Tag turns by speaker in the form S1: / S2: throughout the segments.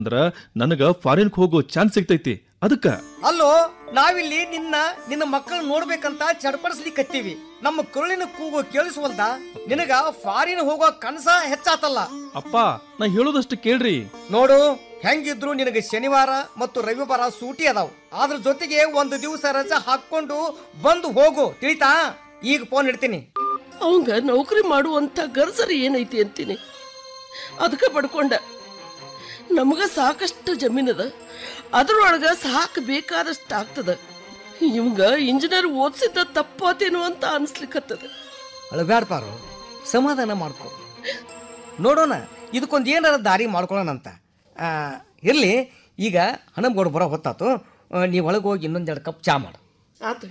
S1: ಅಂದ್ರ ನನಗ ಫಾರಿನ್ಕ್ ಹೋಗೋ ಚಾನ್ಸ್ ಸಿಗ್ತೈತಿ ಅದಕ್ಕ
S2: ಅಲ್ಲೋ ನಾವಿಲ್ಲಿ ನಿನ್ನ ನಿನ್ನ ಮಕ್ಕಳನ್ನ ನೋಡ್ಬೇಕಂತ ಚಡ್ಪಡಿಸ್ಲಿಕ್ಕತ್ತೀವಿ ನಮ್ಮ ಕರುಳಿನ ಕೂಗು ಕೇಳಿಸುವಲ್ದ ನಿನಗ ಫಾರಿನ್ ಹೋಗೋ ಕನಸ ಹೆಚ್ಚಾತಲ್ಲ
S1: ಅಪ್ಪ ನಾ ಹೇಳೋದಷ್ಟು ಕೇಳ್ರಿ
S2: ನೋಡು ಹೆಂಗಿದ್ರು ನಿನಗೆ ಶನಿವಾರ ಮತ್ತು ರವಿವಾರ ಸೂಟಿ ಅದಾವ ಅದ್ರ ಜೊತೆಗೆ ಒಂದು ದಿವಸ ರಜಾ ಹಾಕೊಂಡು ಬಂದು ಹೋಗು ತಿಳಿತಾ ಈಗ ಫೋನ್ ಇಡ್ತೀನಿ
S3: ಅವಂಗ ನೌಕರಿ ಮಾಡುವಂಥ ಗರ್ಸರಿ ಏನೈತಿ ಅಂತೀನಿ ಅದಕ್ಕೆ ಪಡ್ಕೊಂಡ ನಮಗ ಸಾಕಷ್ಟು ಜಮೀನದ ಅದ್ರೊಳಗ ಸಾಕು ಬೇಕಾದಷ್ಟು ಆಗ್ತದ ಇವಂಗ ಇಂಜಿನಿಯರ್ ಓದಿಸಿದ್ದ ತಪ್ಪಾತೇನೋ ಅಂತ ಅನ್ಸ್ಲಿಕ್ಕತ್ತದ
S2: ಅಳಬ್ಯಾಡ ಪಾರು ಸಮಾಧಾನ ಮಾಡ್ಕೊ ನೋಡೋಣ ಇದಕ್ಕೊಂದು ಏನಾರ ದಾರಿ ಮಾಡ್ಕೊಳ್ಳೋಣಂತ ಆ, ಇರ್ಲಿ ಈಗ ಹಣಮ್ಗೋಡ್ ಬರೋ ಹೊತ್ತಾತು ನೀವು ಒಳಗೆ ಹೋಗಿ ಇನ್ನೊಂದೆರಡು ಕಪ್ ಚಾ ಮಾಡು
S3: ಆತ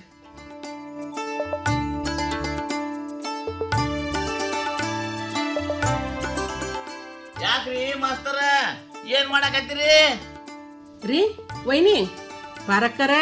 S4: ಯಾಕ್ರಿ ಮಾಸ್ತರ ಏನ್ ಮಾಡಕತ್ತೀರಿ
S5: ರೀ ವೈನಿ ಬಾರಕ್ಕರ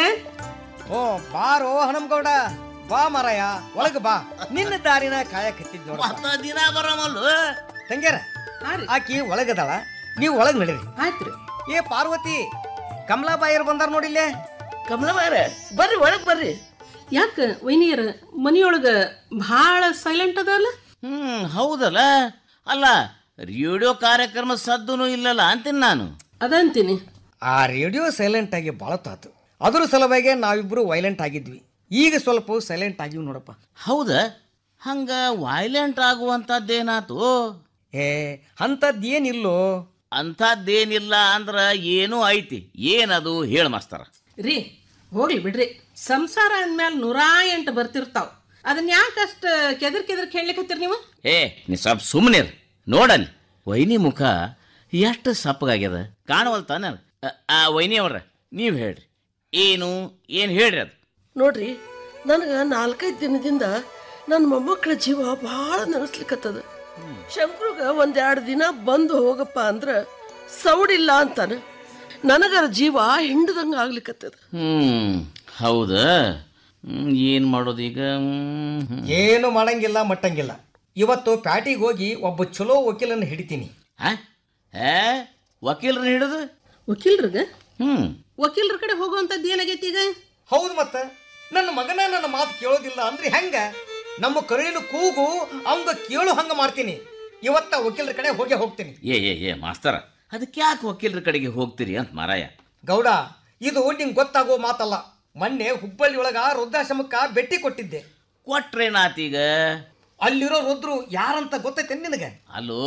S2: ಓ ಬಾರೋ ಹಣಮ್ಗೌಡ ಬಾ ಮಾರಾಯ ಒಳಗೆ ಬಾ ನಿನ್ನ ದಾರಿನ ಕಾಯಕತ್ತಿದ್ ನೋಡ
S4: ಮತ್ತ ದಿನ ಬರಮಲ್ಲು
S2: ತಂಗ್ಯಾರ
S5: ಹಾ ರೀ
S2: ಆಕಿ ಒಳಗದಾಳ ನೀವು ಒಳಗೆ ನಡೀರಿ
S5: ಆಯ್ತ್ರಿ
S2: ಏ ಪಾರ್ವತಿ ಕಮಲಾಬಾಯಿಯರು ಬಂದಾರ ನೋಡಿಲ್ಲೇ
S3: ಕಮಲವಾರ ಬರ್ರಿ ಒಳಗ್ ಬರ್ರಿ
S5: ಯಾಕ ವೈನಿಯರ ಮನಿಯೊಳಗ ಭಾಳ ಸೈಲೆಂಟ್ ಅದಲ್ಲ
S4: ಹ್ಮ್ ಹೌದಲ್ಲ ಅಲ್ಲ ರೇಡಿಯೋ ಕಾರ್ಯಕ್ರಮ ಸದ್ದುನು ಇಲ್ಲಲ್ಲ ಅಂತೀನಿ ನಾನು
S5: ಅದಂತೀನಿ
S2: ಆ ರೇಡಿಯೋ ಸೈಲೆಂಟ್ ಆಗಿ ಭಾಳ ತಾತು ಅದ್ರ ಸಲುವಾಗಿ ನಾವಿಬ್ರು ವೈಲೆಂಟ್ ಆಗಿದ್ವಿ ಈಗ ಸ್ವಲ್ಪ ಸೈಲೆಂಟ್ ಆಗಿವಿ ನೋಡಪ್ಪ
S4: ಹೌದ ಹಂಗ ವೈಲೆಂಟ್ ಆಗುವಂತದ್ದೇನಾತು
S2: ಏ ಅಂಥದ್ದು ಏನಿಲ್ಲೋ
S4: ಅಂಥದ್ದೇನಿಲ್ಲ ಅಂದ್ರ ಏನೂ ಐತಿ ಏನದು ಹೇಳ ಮಾಸ್ತರ
S5: ರೀ ಹೋಗ್ಲಿ ಬಿಡ್ರಿ ಸಂಸಾರ ಅಂದ್ಮೇಲೆ ನೂರಾ ಎಂಟು ಬರ್ತಿರ್ತಾವ ಅದನ್ನ ಯಾಕಷ್ಟ ಕೆದರ್ ಕೆದರ್ ಕೇಳ್ಲಿಕತ್ತೀರಿ ನೀವು
S4: ಏ ನೀ ಸ್ವಲ್ಪ ಸುಮ್ಮನಿರ್ ನೋಡಲ್ಲಿ ವೈನಿ ಮುಖ ಎಷ್ಟು ಸಪ್ಪಗಾಗ್ಯದ ಕಾಣವಲ್ತಾನ ಆ ವೈನಿ ಅವ್ರ ನೀವು ಹೇಳ್ರಿ ಏನು ಏನು ಹೇಳ್ರಿ ಅದು
S3: ನೋಡ್ರಿ ನನಗ ನಾಲ್ಕೈದು ದಿನದಿಂದ ನನ್ನ ಮೊಮ್ಮಕ್ಕಳ ಜೀವ ಭಾಳ ನೆನೆಸ್ಲಿಕ್ಕತ್ತದ ಶಂಕ್ರುಗ ಒಂದೆರಡು ದಿನ ಬಂದು ಹೋಗಪ್ಪ ಅಂದ್ರ ಸೌಡಿಲ್ಲ ಅಂತಾನ ನನಗರ ಜೀವ ಹಿಂಡದಂಗ ಆಗ್ಲಿಕ್ಕತ್ತದ
S4: ಹ್ಮ್ ಹೌದಾ ಹ್ಮ್, ಏನ್ ಮಾಡೋದು ಈಗ ಹ್ಮ್, ಹ್ಮ್.
S2: ಏನು ಮಾಡಂಗಿಲ್ಲ ಮಟ್ಟಂಗಿಲ್ಲ ಇವತ್ತು ಪ್ಯಾಟಿಗೆ ಹೋಗಿ ಒಬ್ಬ ಚಲೋ ವಕೀಲನ್ನು ಹಿಡಿತೀನಿ
S4: ಆ? ಏ ವಕೀಲರನ್ನ ಹಿಡಿದು
S5: ವಕೀಲ್ರಿಗ
S4: ಹ್ಮ್
S5: ವಕೀಲ್ರ ಕಡೆ ಹೋಗುವಂಥದ್ದು ಏನಾಗೈತಿ ಈಗ
S2: ಹೌದು ಮತ್ತ ನನ್ನ ಮಗನ ನನ್ನ ಮಾತು ಕೇಳೋದಿಲ್ಲ ಅಂದ್ರೆ ಹೆಂಗ ನಮ್ಮ ಕರುಳಿನ ಕೂಗು ಅವಂಗ ಕೇಳು ಹಂಗ ಮಾಡ್ತೀನಿ ಇವತ್ತ ವಕೀಲರ ಕಡೆ ಹೋಗಿ ಹೋಗ್ತೀನಿ
S4: ಏ ಏ ಏ ಮಾಸ್ತರ ಅದಕ್ಕೆ ಯಾಕೆ ವಕೀಲರ ಕಡೆಗೆ ಹೋಗ್ತೀರಿ ಅಂತ ಮಾರಾಯ
S2: ಗೌಡ ಇದು ನಿಂಗೆ ಗೊತ್ತಾಗೋ ಮಾತಲ್ಲ ಮೊನ್ನೆ ಹುಬ್ಬಳ್ಳಿ ಒಳಗ ವೃದ್ಧಾಶ್ರಮಕ್ಕ ಭೇಟಿ ಕೊಟ್ಟಿದ್ದೆ
S4: ಕೊಟ್ರೇನಾತೀಗ
S2: ಅಲ್ಲಿರೋ ರುದ್ರು ಯಾರಂತ ಗೊತ್ತೈತೆ ನಿನಗೆ
S4: ಅಲ್ಲೋ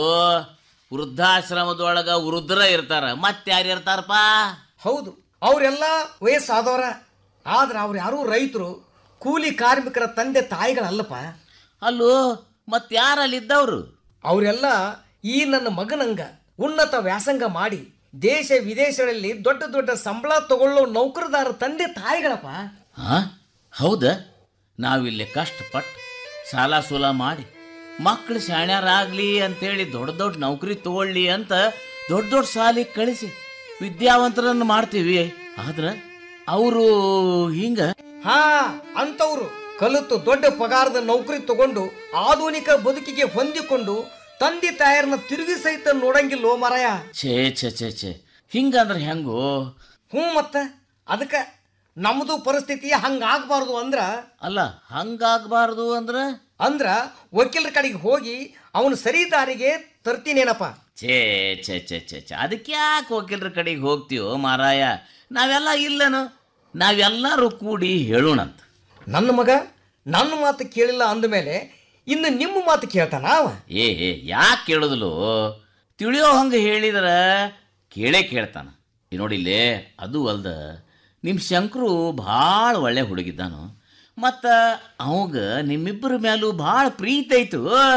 S4: ವೃದ್ಧಾಶ್ರಮದೊಳಗ ವೃದ್ಧರ ಇರ್ತಾರ ಮತ್ತಾರು ಇರ್ತಾರಪ್ಪ
S2: ಹೌದು ಅವರೆಲ್ಲ ವಯಸ್ಸಾದವರ ಆದ್ರೆ ಅವ್ರು ಯಾರೂ ರೈತರು ಕೂಲಿ ಕಾರ್ಮಿಕರ ತಂದೆ ತಾಯಿಗಳಲ್ಲಪ್ಪ
S4: ಅಲ್ಲೋ ಮತ್ತಾರ ಅಲ್ಲಿದ್ದವ್ರು
S2: ಅವರೆಲ್ಲ ಈ ನನ್ನ ಮಗನಂಗ ಉನ್ನತ ವ್ಯಾಸಂಗ ಮಾಡಿ ದೇಶ ವಿದೇಶಗಳಲ್ಲಿ ದೊಡ್ಡ ದೊಡ್ಡ ಸಂಬಳ ತಗೊಳ್ಳೋ ನೌಕರದಾರ ತಂದೆ ತಾಯಿಗಳಪ್ಪ
S4: ಹಾ ಹೌದಾ ನಾವಿಲ್ಲಿ ಕಷ್ಟಪಟ್ಟು ಸಾಲ ಸೂಲ ಮಾಡಿ ಮಕ್ಕಳು ಶಾಣ್ಯರಾಗ್ಲಿ ಅಂತೇಳಿ ದೊಡ್ಡ ದೊಡ್ಡ ನೌಕರಿ ತಗೊಳ್ಳಿ ಅಂತ ದೊಡ್ಡ ದೊಡ್ಡ ಸಾಲಿಗೆ ಕಳಿಸಿ ವಿದ್ಯಾವಂತರನ್ನು ಮಾಡ್ತೀವಿ ಆದ್ರ ಅವರು ಹಿಂಗ
S2: ಹಾ ಅಂತವ್ರು ಕಲಿತು ದೊಡ್ಡ ಪಗಾರದ ನೌಕರಿ ತಗೊಂಡು ಆಧುನಿಕ ಬದುಕಿಗೆ ಹೊಂದಿಕೊಂಡು ತಂದೆ ತಾಯರನ್ನ ತಿರುಗಿ ಸಹಿತ ನೋಡಂಗಿಲ್ಲೋ ಮರಯ
S4: ಛೇ ಛೇ ಛೇ ಛೇ ಹಿಂಗಂದ್ರೆ ಹೆಂಗೋ
S2: ಹ್ಞೂ ಮತ್ತ ಅದಕ್ಕೆ ನಮ್ಮದು ಪರಿಸ್ಥಿತಿ ಹಂಗಾಗಬಾರ್ದು ಅಂದ್ರ
S4: ಅಲ್ಲ ಹಂಗಾಗಬಾರ್ದು ಅಂದ್ರ
S2: ಅಂದ್ರ ವಕೀಲರ ಕಡೆಗೆ ಹೋಗಿ ಅವನು ಸರಿ ದಾರಿಗೆ ತರ್ತೀನೇನಪ್ಪ
S4: ಛೇ ಛೇ ಛೇ ಛೇ ಛೇ ಅದಕ್ಕೆ ಯಾಕೆ ವಕೀಲರ ಕಡೆಗೆ ಹೋಗ್ತೀವೋ ಮಾರಾಯ ನಾವೆಲ್ಲ ಇಲ್ಲನು ನಾವೆಲ್ಲರೂ ಕೂಡಿ ಹೇಳೋಣಂತ
S2: ನನ್ನ ಮಗ ನನ್ನ ಮಾತು ಕೇಳಿಲ್ಲ ಅಂದಮೇಲೆ ಇನ್ನು ನಿಮ್ಮ ಮಾತು ಕೇಳ್ತಾನ ಅವ
S4: ಏ ಏ ಯಾಕೆ ಕೇಳೋದಿಲ್ಲೋ ತಿಳಿಯೋ ಹಂಗೆ ಹೇಳಿದ್ರ ಕೇಳೇ ಕೇಳ್ತಾನ ಈ ನೋಡಿಲ್ಲೇ ಅದು ಅಲ್ದ ನಿಮ್ಮ ಶಂಕರು ಭಾಳ ಒಳ್ಳೆ ಹುಡುಗಿದ್ದಾನು ಮತ್ತು ಅವಾಗ ನಿಮ್ಮಿಬ್ಬರ ಮೇಲೂ ಭಾಳ ಪ್ರೀತಿ ಐತು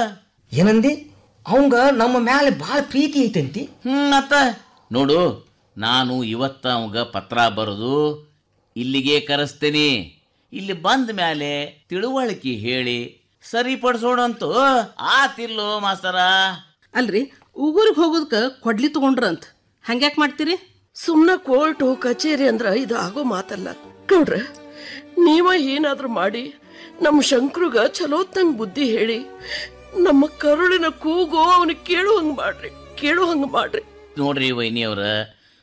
S2: ಏನಂದಿ ಅವಂಗ ನಮ್ಮ ಮ್ಯಾಲೆ ಭಾಳ ಪ್ರೀತಿ ಐತಂತಿ
S4: ಹ್ಞೂ ಅತ್ತ ನೋಡು ನಾನು ಇವತ್ತ ಅವಾಗ ಪತ್ರ ಬರೆದು ಇಲ್ಲಿಗೆ ಕರೆಸ್ತೇನೆ ಇಲ್ಲಿ ಬಂದ ಮೇಲೆ ತಿಳುವಳಿಕೆ ಹೇಳಿ ಸರಿಪಡಿಸೋಣಂತೂ ಆತಿಲ್ಲೋ ಮಾಸ್ತರ
S5: ಅಲ್ರಿ ಉಗುರಿಗೆ ಹೋಗೋದಕ್ಕೆ ಕೊಡ್ಲಿ ತಗೊಂಡ್ರಂತ ಹಂಗ್ಯಾಕ್ ಮಾಡ್ತೀರಿ
S3: ಸುಮ್ಮನೆ ಕೋರ್ಟು ಕಚೇರಿ ಅಂದ್ರ ಇದು ಆಗೋ ಮಾತಲ್ಲ ಗೌಡ್ರ ನೀವ ಏನಾದ್ರೂ ಮಾಡಿ ನಮ್ಮ ಶಂಕ್ರುಗ ಚಲೋತ್ತಂಗ್ ಬುದ್ಧಿ ಹೇಳಿ ನಮ್ಮ ಕರುಳಿನ ಕೂಗು ಅವನಿಗೆ ಕೇಳು ಹಂಗ್ ಮಾಡ್ರಿ ಕೇಳು ಹಂಗ್ ಮಾಡ್ರಿ
S4: ನೋಡ್ರಿ ವೈನಿಯವ್ರ